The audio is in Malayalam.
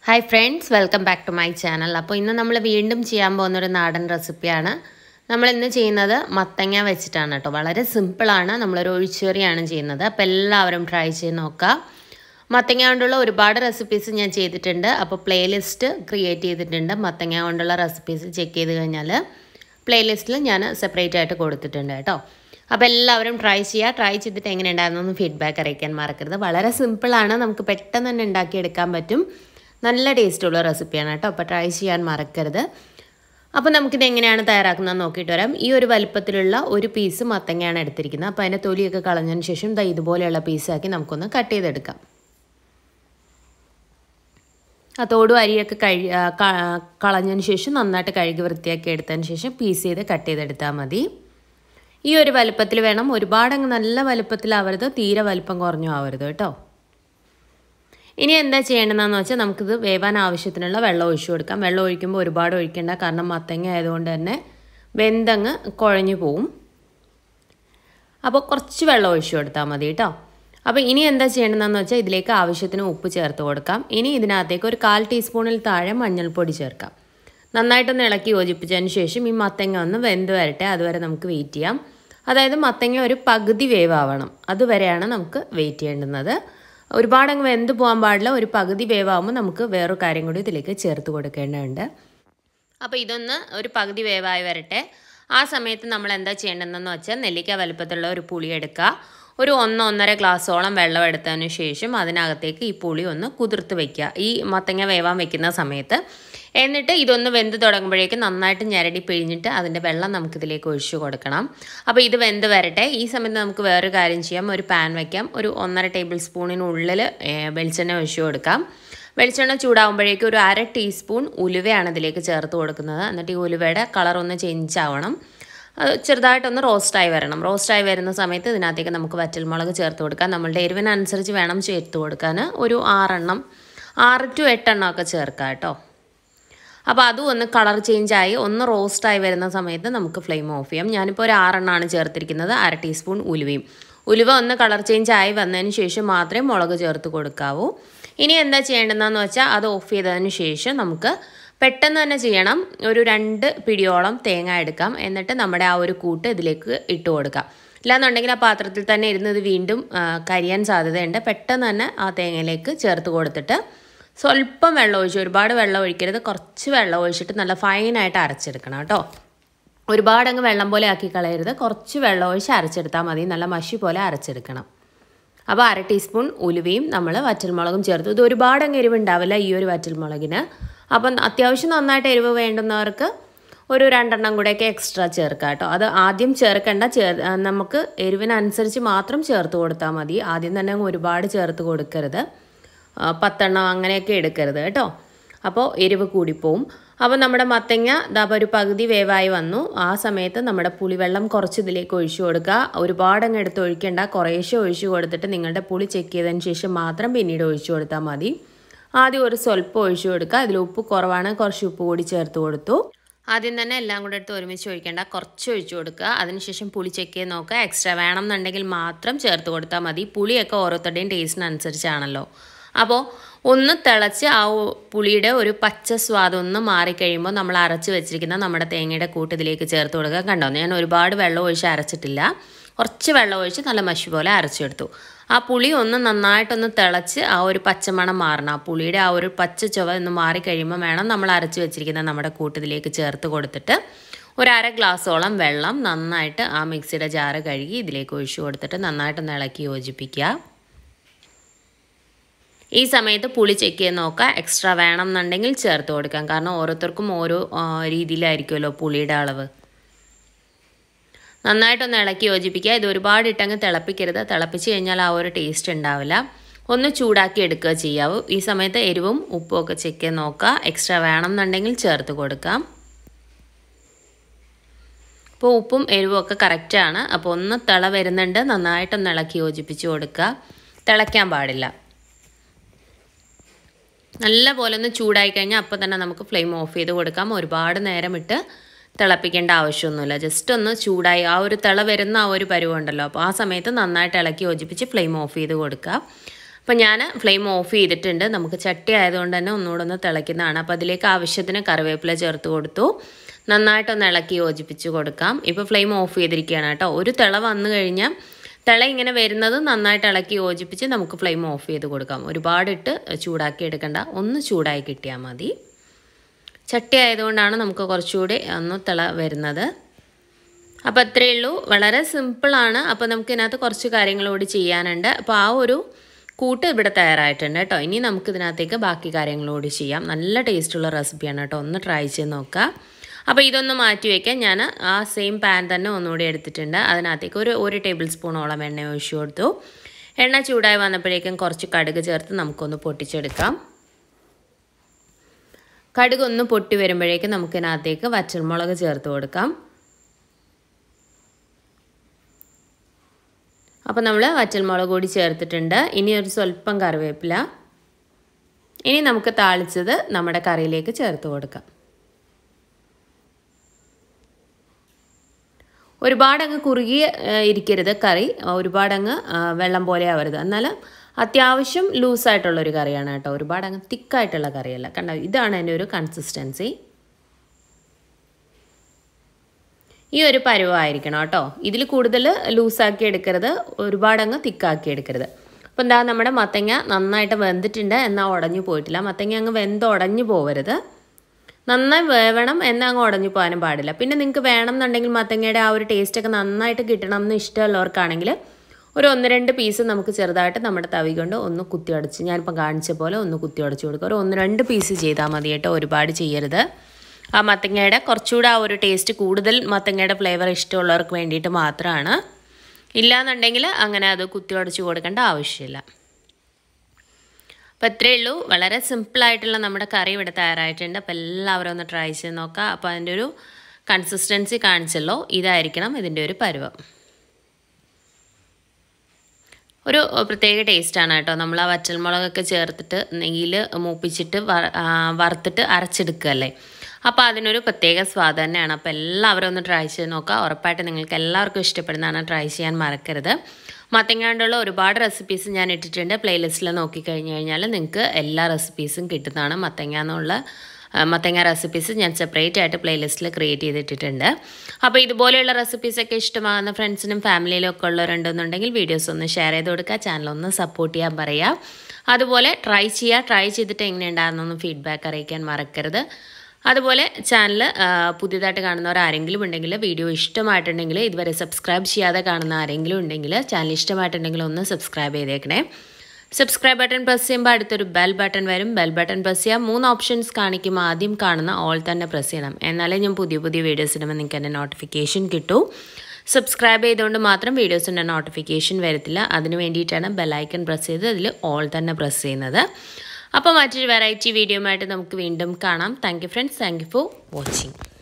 hi friends welcome back to my channel അപ്പോൾ ഇന്ന് നമ്മൾ വീണ്ടും ചെയ്യാൻ പോകുന്നൊരു നാടൻ റെസിപ്പിയാണ് നമ്മൾ ഇന്ന് ചെയ്യുന്നത് മത്തങ്ങ വെച്ചിട്ടാണ് കേട്ടോ വളരെ സിമ്പിളാണ് നമ്മളൊരു ഒഴിച്ചുകറിയാണ് ചെയ്യുന്നത് അപ്പോൾ എല്ലാവരും ട്രൈ ചെയ്ത് നോക്കുക മത്തങ്ങ കൊണ്ടുള്ള ഒരുപാട് റെസിപ്പീസ് ഞാൻ ചെയ്തിട്ടുണ്ട് അപ്പോൾ പ്ലേലിസ്റ്റ് ക്രിയേറ്റ് ചെയ്തിട്ടുണ്ട് മത്തങ്ങ കൊണ്ടുള്ള റെസിപ്പീസ് ചെക്ക് ചെയ്ത് കഴിഞ്ഞാൽ പ്ലേലിസ്റ്റിൽ ഞാൻ സെപ്പറേറ്റ് ആയിട്ട് കൊടുത്തിട്ടുണ്ട് കേട്ടോ അപ്പോൾ എല്ലാവരും ട്രൈ ചെയ്യുക ട്രൈ ചെയ്തിട്ട് എങ്ങനെ ഉണ്ടായിരുന്നു ഫീഡ്ബാക്ക് അറിയിക്കാൻ മറക്കരുത് വളരെ സിമ്പിളാണ് നമുക്ക് പെട്ടെന്ന് തന്നെ ഉണ്ടാക്കിയെടുക്കാൻ പറ്റും നല്ല ടേസ്റ്റുള്ള റെസിപ്പിയാണ് കേട്ടോ അപ്പോൾ ട്രൈ ചെയ്യാൻ മറക്കരുത് അപ്പോൾ നമുക്കിത് എങ്ങനെയാണ് തയ്യാറാക്കുന്നത് നോക്കിയിട്ട് വരാം ഈ ഒരു വലുപ്പത്തിലുള്ള ഒരു പീസ് മത്തങ്ങയാണ് എടുത്തിരിക്കുന്നത് അപ്പോൾ അതിൻ്റെ തൊലിയൊക്കെ കളഞ്ഞതിന് ശേഷം ദാ ഇതുപോലെയുള്ള പീസാക്കി നമുക്കൊന്ന് കട്ട് ചെയ്തെടുക്കാം ആ തോടും അരിയൊക്കെ കഴി കളഞ്ഞതിന് ശേഷം നന്നായിട്ട് കഴുകി വൃത്തിയാക്കി എടുത്തതിന് ശേഷം പീസ് ചെയ്ത് കട്ട് ചെയ്തെടുത്താൽ മതി ഈ ഒരു വലുപ്പത്തിൽ വേണം ഒരുപാട് അങ്ങ് നല്ല വലുപ്പത്തിലാവരുത് തീരെ വലുപ്പം കുറഞ്ഞു ആവരുത് കേട്ടോ ഇനി എന്താ ചെയ്യേണ്ടതെന്ന് വെച്ചാൽ നമുക്കിത് വേവാൻ ആവശ്യത്തിനുള്ള വെള്ളം ഒഴിച്ചു കൊടുക്കാം വെള്ളം ഒഴിക്കുമ്പോൾ ഒരുപാട് ഒഴിക്കേണ്ട കാരണം മത്തങ്ങ ആയതുകൊണ്ട് തന്നെ വെന്തങ്ങ് കുഴഞ്ഞു പോവും അപ്പോൾ കുറച്ച് വെള്ളം ഒഴിച്ചു കൊടുത്താൽ മതി കേട്ടോ അപ്പോൾ ഇനി എന്താ ചെയ്യേണ്ടതെന്ന് വെച്ചാൽ ഇതിലേക്ക് ആവശ്യത്തിന് ഉപ്പ് ചേർത്ത് കൊടുക്കാം ഇനി ഇതിനകത്തേക്ക് ഒരു കാൽ ടീസ്പൂണിൽ താഴെ മഞ്ഞൾപ്പൊടി ചേർക്കാം നന്നായിട്ടൊന്ന് ഇളക്കി യോജിപ്പിച്ചതിന് ശേഷം ഈ മത്തങ്ങ ഒന്ന് വെന്ത് വരട്ടെ അതുവരെ നമുക്ക് വെയിറ്റ് ചെയ്യാം അതായത് മത്തങ്ങ ഒരു പകുതി വേവാവണം അതുവരെയാണ് നമുക്ക് വെയിറ്റ് ചെയ്യേണ്ടുന്നത് ഒരുപാട് അങ്ങ് വെന്ത് പോകാൻ പാടില്ല ഒരു പകുതി വേവാകുമ്പോൾ നമുക്ക് വേറൊരു കാര്യം കൂടി ഇതിലേക്ക് ചേർത്ത് കൊടുക്കേണ്ടതുണ്ട് അപ്പോൾ ഇതൊന്ന് ഒരു പകുതി വേവായി വരട്ടെ ആ സമയത്ത് നമ്മൾ എന്താ ചെയ്യേണ്ടതെന്ന് വെച്ചാൽ നെല്ലിക്ക വലുപ്പത്തിലുള്ള ഒരു പുളി എടുക്കുക ഒരു ഒന്ന് ഒന്നര ഗ്ലാസ്സോളം വെള്ളം എടുത്തതിന് ശേഷം അതിനകത്തേക്ക് ഈ പുളി ഒന്ന് കുതിർത്ത് വെക്കുക ഈ മത്തങ്ങ വേവാൻ വെക്കുന്ന സമയത്ത് എന്നിട്ട് ഇതൊന്ന് വെന്ത് തുടങ്ങുമ്പോഴേക്കും നന്നായിട്ട് ഞരടി പിഴിഞ്ഞിട്ട് അതിൻ്റെ വെള്ളം നമുക്കിതിലേക്ക് ഒഴിച്ചു കൊടുക്കണം അപ്പോൾ ഇത് വെന്ത് വരട്ടെ ഈ സമയത്ത് നമുക്ക് വേറൊരു കാര്യം ചെയ്യാം ഒരു പാൻ വയ്ക്കാം ഒരു ഒന്നര ടേബിൾ സ്പൂണിനുള്ളിൽ വെളിച്ചെണ്ണ ഒഴിച്ചു കൊടുക്കാം വെളിച്ചെണ്ണ ചൂടാകുമ്പോഴേക്കും ഒരു അര ടീസ്പൂൺ ഉലുവയാണ് ഇതിലേക്ക് ചേർത്ത് കൊടുക്കുന്നത് എന്നിട്ട് ഈ ഉലുവയുടെ കളർ ഒന്ന് ചേഞ്ച് ആവണം അത് ചെറുതായിട്ടൊന്ന് റോസ്റ്റായി വരണം റോസ്റ്റായി വരുന്ന സമയത്ത് ഇതിനകത്തേക്ക് നമുക്ക് വറ്റൽമുളക് ചേർത്ത് കൊടുക്കാം നമ്മളുടെ എരിവിനനുസരിച്ച് വേണം ചേർത്ത് കൊടുക്കാൻ ഒരു ആറെണ്ണം ആറ് ടു എട്ടെണ്ണം ഒക്കെ ചേർക്കാം കേട്ടോ അപ്പോൾ അതും ഒന്ന് കളർ ചേഞ്ചായി ഒന്ന് റോസ്റ്റായി വരുന്ന സമയത്ത് നമുക്ക് ഫ്ലെയിം ഓഫ് ചെയ്യാം ഞാനിപ്പോൾ ഒരു ആറെണ്ണമാണ് ചേർത്തിരിക്കുന്നത് അര ടീസ്പൂൺ ഉലുവയും ഉലുവ ഒന്ന് കളർ ചേഞ്ച് ആയി വന്നതിന് ശേഷം മാത്രമേ മുളക് ചേർത്ത് കൊടുക്കാവൂ ഇനി എന്താ ചെയ്യേണ്ടതെന്ന് വെച്ചാൽ അത് ഓഫ് ചെയ്തതിന് ശേഷം നമുക്ക് പെട്ടെന്ന് തന്നെ ചെയ്യണം ഒരു രണ്ട് പിടിയോളം തേങ്ങ എടുക്കാം എന്നിട്ട് നമ്മുടെ ആ ഒരു കൂട്ട് ഇതിലേക്ക് ഇട്ട് കൊടുക്കാം ഇല്ലാന്നുണ്ടെങ്കിൽ ആ പാത്രത്തിൽ തന്നെ ഇരുന്ന് ഇത് വീണ്ടും കരിയാൻ സാധ്യതയുണ്ട് പെട്ടെന്ന് തന്നെ ആ തേങ്ങയിലേക്ക് ചേർത്ത് കൊടുത്തിട്ട് സ്വല്പം വെള്ളം ഒഴിച്ച് ഒരുപാട് വെള്ളം ഒഴിക്കരുത് കുറച്ച് വെള്ളം ഒഴിച്ചിട്ട് നല്ല ഫൈനായിട്ട് അരച്ചെടുക്കണം കേട്ടോ ഒരുപാട് അങ്ങ് വെള്ളം പോലെ ആക്കി കളയരുത് കുറച്ച് വെള്ളം ഒഴിച്ച് അരച്ചെടുത്താൽ മതി നല്ല മഷി പോലെ അരച്ചെടുക്കണം അപ്പോൾ അര ടീസ്പൂൺ ഉലുവയും നമ്മൾ വറ്റൽമുളകും ചേർത്തു ഇത് ഒരുപാട് അങ്ങ് എരിവ് ഉണ്ടാവില്ല ഈ ഒരു വറ്റൽമുളകിന് അപ്പം അത്യാവശ്യം നന്നായിട്ട് എരിവ് വേണ്ടുന്നവർക്ക് ഒരു രണ്ടെണ്ണം കൂടെയൊക്കെ എക്സ്ട്രാ ചേർക്കാം കേട്ടോ അത് ആദ്യം ചേർക്കേണ്ട ചേർ നമുക്ക് എരിവിനനുസരിച്ച് മാത്രം ചേർത്ത് കൊടുത്താൽ മതി ആദ്യം തന്നെ ഒരുപാട് ചേർത്ത് കൊടുക്കരുത് പത്തെണ്ണം അങ്ങനെയൊക്കെ എടുക്കരുത് കേട്ടോ അപ്പോൾ എരിവ് കൂടിപ്പോവും അപ്പോൾ നമ്മുടെ മത്തങ്ങ ദാപ ഒരു പകുതി വേവായി വന്നു ആ സമയത്ത് നമ്മുടെ പുളിവെള്ളം കുറച്ച് ഇതിലേക്ക് ഒഴിച്ചു കൊടുക്കുക ഒരുപാടങ്ങ് എടുത്ത് ഒഴിക്കേണ്ട കുറേശ്ശെ ഒഴിച്ചു കൊടുത്തിട്ട് നിങ്ങളുടെ പുളി ചെക്ക് ചെയ്തതിന് ശേഷം മാത്രം പിന്നീട് ഒഴിച്ചു കൊടുത്താൽ മതി ആദ്യം ഒരു സ്വല്പം ഒഴിച്ചു കൊടുക്കുക അതിൽ ഉപ്പ് കുറവാണ് കുറച്ച് ഉപ്പ് കൂടി ചേർത്ത് കൊടുത്തു ആദ്യം തന്നെ എല്ലാം കൂടെ എടുത്ത് ഒരുമിച്ച് ഒഴിക്കേണ്ട കുറച്ച് ഒഴിച്ചു കൊടുക്കുക അതിനുശേഷം പുളി ചെക്ക് ചെയ്ത് നോക്കുക എക്സ്ട്രാ വേണം എന്നുണ്ടെങ്കിൽ മാത്രം ചേർത്ത് കൊടുത്താൽ മതി പുളിയൊക്കെ ഓരോരുത്തരുടെയും ടേസ്റ്റിനനുസരിച്ചാണല്ലോ അപ്പോൾ ഒന്ന് തിളച്ച് ആ പുളിയുടെ ഒരു പച്ച സ്വാദം ഒന്ന് മാറിക്കഴിയുമ്പോൾ നമ്മൾ അരച്ച് വെച്ചിരിക്കുന്ന നമ്മുടെ തേങ്ങയുടെ കൂട്ട് ഇതിലേക്ക് ചേർത്ത് കൊടുക്കുക കണ്ടോ ഞാൻ ഒരുപാട് വെള്ളം ഒഴിച്ച് അരച്ചിട്ടില്ല കുറച്ച് വെള്ളം ഒഴിച്ച് നല്ല മഷി പോലെ അരച്ചെടുത്തു ആ പുളി ഒന്ന് നന്നായിട്ടൊന്ന് തിളച്ച് ആ ഒരു പച്ചമണം മാറണം ആ പുളിയുടെ ആ ഒരു പച്ച ചുവ ഒന്ന് മാറിക്കഴിയുമ്പോൾ വേണം നമ്മൾ അരച്ച് വെച്ചിരിക്കുന്ന നമ്മുടെ കൂട്ടിതിലേക്ക് ചേർത്ത് കൊടുത്തിട്ട് ഒരു അര ഗ്ലാസ്സോളം വെള്ളം നന്നായിട്ട് ആ മിക്സിയുടെ ജാറ് കഴുകി ഇതിലേക്ക് ഒഴിച്ചു കൊടുത്തിട്ട് നന്നായിട്ടൊന്ന് ഇളക്കി യോജിപ്പിക്കുക ഈ സമയത്ത് പുളി ചെക്ക് ചെയ്ത് നോക്കുക എക്സ്ട്രാ വേണം എന്നുണ്ടെങ്കിൽ ചേർത്ത് കൊടുക്കാം കാരണം ഓരോരുത്തർക്കും ഓരോ രീതിയിലായിരിക്കുമല്ലോ പുളിയുടെ അളവ് നന്നായിട്ടൊന്ന് ഇളക്കി യോജിപ്പിക്കുക ഇത് ഒരുപാട് ഇട്ടങ്ങ് തിളപ്പിക്കരുത് തിളപ്പിച്ച് കഴിഞ്ഞാൽ ആ ഒരു ടേസ്റ്റ് ഉണ്ടാവില്ല ഒന്ന് ചൂടാക്കി എടുക്കുക ചെയ്യാവൂ ഈ സമയത്ത് എരിവും ഉപ്പും ഒക്കെ ചെക്ക് ചെയ്ത് നോക്കുക എക്സ്ട്രാ വേണം എന്നുണ്ടെങ്കിൽ ചേർത്ത് കൊടുക്കാം അപ്പോൾ ഉപ്പും എരിവും ഒക്കെ കറക്റ്റാണ് അപ്പോൾ ഒന്ന് തിള വരുന്നുണ്ട് നന്നായിട്ടൊന്ന് ഇളക്കി യോജിപ്പിച്ച് കൊടുക്കുക തിളയ്ക്കാൻ പാടില്ല നല്ല പോലെ ഒന്ന് ചൂടായി കഴിഞ്ഞാൽ അപ്പോൾ തന്നെ നമുക്ക് ഫ്ലെയിം ഓഫ് ചെയ്ത് കൊടുക്കാം ഒരുപാട് നേരം ഇട്ട് തിളപ്പിക്കേണ്ട ആവശ്യമൊന്നുമില്ല ജസ്റ്റ് ഒന്ന് ചൂടായി ആ ഒരു തിള വരുന്ന ആ ഒരു പരുവുണ്ടല്ലോ അപ്പോൾ ആ സമയത്ത് നന്നായിട്ട് ഇളക്കി യോജിപ്പിച്ച് ഫ്ലെയിം ഓഫ് ചെയ്ത് കൊടുക്കുക അപ്പോൾ ഞാൻ ഫ്ലെയിം ഓഫ് ചെയ്തിട്ടുണ്ട് നമുക്ക് ചട്ടി ആയതുകൊണ്ട് തന്നെ ഒന്നുകൂടെ ഒന്ന് തിളയ്ക്കുന്നതാണ് അപ്പോൾ അതിലേക്ക് ആവശ്യത്തിന് കറിവേപ്പില ചേർത്ത് കൊടുത്തു നന്നായിട്ടൊന്ന് ഇളക്കി യോജിപ്പിച്ച് കൊടുക്കാം ഇപ്പോൾ ഫ്ലെയിം ഓഫ് ചെയ്തിരിക്കുകയാണ് കേട്ടോ ഒരു തിള വന്നു കഴിഞ്ഞാൽ തിള ഇങ്ങനെ വരുന്നത് നന്നായിട്ട് ഇളക്കി യോജിപ്പിച്ച് നമുക്ക് ഫ്ലെയിം ഓഫ് ചെയ്ത് കൊടുക്കാം ഒരുപാടിട്ട് ചൂടാക്കി എടുക്കണ്ട ഒന്ന് ചൂടായി കിട്ടിയാൽ മതി ചട്ടി ആയതുകൊണ്ടാണ് നമുക്ക് കുറച്ചുകൂടി ഒന്ന് തിള വരുന്നത് അപ്പോൾ അത്രയേ ഉള്ളൂ വളരെ സിമ്പിളാണ് അപ്പോൾ നമുക്ക് ഇതിനകത്ത് കുറച്ച് കാര്യങ്ങളോട് ചെയ്യാനുണ്ട് അപ്പോൾ ആ ഒരു കൂട്ട് ഇവിടെ തയ്യാറായിട്ടുണ്ട് കേട്ടോ ഇനി നമുക്ക് ഇതിനകത്തേക്ക് ബാക്കി കാര്യങ്ങളോട് ചെയ്യാം നല്ല ടേസ്റ്റുള്ള റെസിപ്പിയാണ് കേട്ടോ ഒന്ന് ട്രൈ ചെയ്ത് നോക്കാം അപ്പോൾ ഇതൊന്ന് മാറ്റി വയ്ക്കാൻ ഞാൻ ആ സെയിം പാൻ തന്നെ ഒന്നുകൂടി എടുത്തിട്ടുണ്ട് അതിനകത്തേക്ക് ഒരു ഒരു ടേബിൾ സ്പൂണോളം എണ്ണ ഒഴിച്ചു കൊടുത്തു എണ്ണ ചൂടായി വന്നപ്പോഴേക്കും കുറച്ച് കടുക് ചേർത്ത് നമുക്കൊന്ന് പൊട്ടിച്ചെടുക്കാം കടുക് ഒന്ന് പൊട്ടി വരുമ്പോഴേക്കും നമുക്കിതിനകത്തേക്ക് വറ്റൽമുളക് ചേർത്ത് കൊടുക്കാം അപ്പോൾ നമ്മൾ വറ്റൽമുളക് കൂടി ചേർത്തിട്ടുണ്ട് ഇനി ഒരു സ്വല്പം കറിവേപ്പില ഇനി നമുക്ക് താളിച്ചത് നമ്മുടെ കറിയിലേക്ക് ചേർത്ത് കൊടുക്കാം ഒരുപാടങ്ങ് കുറുകി ഇരിക്കരുത് കറി ഒരുപാടങ്ങ് വെള്ളം പോലെ ആവരുത് എന്നാൽ അത്യാവശ്യം ലൂസായിട്ടുള്ളൊരു കറിയാണ് കേട്ടോ ഒരുപാടങ്ങ് തിക്കായിട്ടുള്ള കറിയല്ല കണ്ടോ ഇതാണ് എൻ്റെ ഒരു കൺസിസ്റ്റൻസി ഈ ഒരു പരുവമായിരിക്കണം കേട്ടോ ഇതിൽ കൂടുതൽ ലൂസാക്കി എടുക്കരുത് ഒരുപാടങ്ങ് തിക്കാക്കി എടുക്കരുത് അപ്പോൾ എന്താ നമ്മുടെ മത്തങ്ങ നന്നായിട്ട് വെന്തിട്ടുണ്ട് എന്നാൽ ഉടഞ്ഞു പോയിട്ടില്ല മത്തങ്ങ അങ്ങ് വെന്ത് ഉടഞ്ഞു പോവരുത് നന്നായി വേവണം എന്നാൽ അങ്ങ് ഉടഞ്ഞു പോകാനും പാടില്ല പിന്നെ നിങ്ങൾക്ക് വേണം എന്നുണ്ടെങ്കിൽ മത്തങ്ങയുടെ ആ ഒരു ടേസ്റ്റൊക്കെ നന്നായിട്ട് കിട്ടണം എന്ന് ഇഷ്ടമുള്ളവർക്കാണെങ്കിൽ ഒരു ഒന്ന് രണ്ട് പീസ് നമുക്ക് ചെറുതായിട്ട് നമ്മുടെ തവി കൊണ്ട് ഒന്ന് കുത്തി അടച്ച് ഞാനിപ്പം കാണിച്ച പോലെ ഒന്ന് കുത്തി അടച്ചു കൊടുക്കുക ഒരു ഒന്ന് രണ്ട് പീസ് ചെയ്താൽ മതി കേട്ടോ ഒരുപാട് ചെയ്യരുത് ആ മത്തങ്ങയുടെ കുറച്ചുകൂടെ ആ ഒരു ടേസ്റ്റ് കൂടുതൽ മത്തങ്ങയുടെ ഫ്ലേവർ ഇഷ്ടമുള്ളവർക്ക് വേണ്ടിയിട്ട് മാത്രമാണ് ഇല്ലാന്നുണ്ടെങ്കിൽ അങ്ങനെ അത് കുത്തി അടച്ചു കൊടുക്കേണ്ട ആവശ്യമില്ല അപ്പോൾ ഇത്രയേ ഉള്ളൂ വളരെ സിമ്പിളായിട്ടുള്ള നമ്മുടെ കറി ഇവിടെ തയ്യാറായിട്ടുണ്ട് അപ്പോൾ എല്ലാവരും ഒന്ന് ട്രൈ ചെയ്ത് നോക്കാം അപ്പോൾ അതിൻ്റെ ഒരു കൺസിസ്റ്റൻസി കാണിച്ചല്ലോ ഇതായിരിക്കണം ഇതിൻ്റെ ഒരു പരുവം ഒരു പ്രത്യേക ടേസ്റ്റാണ് കേട്ടോ നമ്മൾ ആ വറ്റൽമുളകൊക്കെ ചേർത്തിട്ട് നെയ്യിൽ മൂപ്പിച്ചിട്ട് വറുത്തിട്ട് അരച്ചെടുക്കുകയല്ലേ അപ്പോൾ അതിനൊരു പ്രത്യേക സ്വാദ് തന്നെയാണ് അപ്പോൾ എല്ലാവരും ഒന്ന് ട്രൈ ചെയ്ത് നോക്കുക ഉറപ്പായിട്ട് നിങ്ങൾക്ക് എല്ലാവർക്കും ഇഷ്ടപ്പെടുന്നതാണ് ട്രൈ ചെയ്യാൻ മറക്കരുത് മത്തങ്ങാണ്ടുള്ള ഒരുപാട് റെസിപ്പീസ് ഞാൻ ഇട്ടിട്ടുണ്ട് പ്ലേലിസ്റ്റിൽ നോക്കിക്കഴിഞ്ഞ് കഴിഞ്ഞാൽ നിങ്ങൾക്ക് എല്ലാ റെസിപ്പീസും കിട്ടുന്നതാണ് മത്തങ്ങ എന്നുള്ള മത്തങ്ങ റെസിപ്പീസ് ഞാൻ സെപ്പറേറ്റ് ആയിട്ട് പ്ലേലിസ്റ്റിൽ ക്രിയേറ്റ് ചെയ്തിട്ടിട്ടുണ്ട് അപ്പോൾ ഇതുപോലെയുള്ള റെസിപ്പീസൊക്കെ ഇഷ്ടമാകുന്ന ഫ്രണ്ട്സിനും ഫാമിലിയിലും ഒക്കെ ഉള്ളവരുണ്ടെന്നുണ്ടെങ്കിൽ വീഡിയോസ് ഒന്ന് ഷെയർ ചെയ്ത് കൊടുക്കുക ചാനൽ ഒന്ന് സപ്പോർട്ട് ചെയ്യാൻ പറയുക അതുപോലെ ട്രൈ ചെയ്യുക ട്രൈ ചെയ്തിട്ട് എങ്ങനെയുണ്ടാകുന്നൊന്ന് ഫീഡ്ബാക്ക് അറിയിക്കാൻ മറക്കരുത് അതുപോലെ ചാനൽ പുതിയതായിട്ട് കാണുന്നവർ ആരെങ്കിലും ഉണ്ടെങ്കിൽ വീഡിയോ ഇഷ്ടമായിട്ടുണ്ടെങ്കിൽ ഇതുവരെ സബ്സ്ക്രൈബ് ചെയ്യാതെ കാണുന്ന ആരെങ്കിലും ഉണ്ടെങ്കിൽ ചാനൽ ഇഷ്ടമായിട്ടുണ്ടെങ്കിൽ ഒന്ന് സബ്സ്ക്രൈബ് ചെയ്തേക്കണേ സബ്സ്ക്രൈബ് ബട്ടൺ പ്രസ് ചെയ്യുമ്പോൾ അടുത്തൊരു ബെൽ ബട്ടൺ വരും ബെൽ ബട്ടൺ പ്രസ് ചെയ്യാം മൂന്ന് ഓപ്ഷൻസ് കാണിക്കുമ്പോൾ ആദ്യം കാണുന്ന ഓൾ തന്നെ പ്രസ് ചെയ്യണം എന്നാലേ ഞാൻ പുതിയ പുതിയ വീഡിയോസ് ഇടുമ്പോൾ നിങ്ങൾക്ക് എൻ്റെ നോട്ടിഫിക്കേഷൻ കിട്ടൂ സബ്സ്ക്രൈബ് ചെയ്തുകൊണ്ട് മാത്രം വീഡിയോസിൻ്റെ നോട്ടിഫിക്കേഷൻ വരത്തില്ല അതിന് വേണ്ടിയിട്ടാണ് ബെല്ലൈക്കൺ പ്രസ് ചെയ്ത് അതിൽ ഓൾ തന്നെ പ്രസ് ചെയ്യുന്നത് അപ്പോൾ മറ്റൊരു വെറൈറ്റി വീഡിയോ ആയിട്ട് നമുക്ക് വീണ്ടും കാണാം thank you friends thank you for watching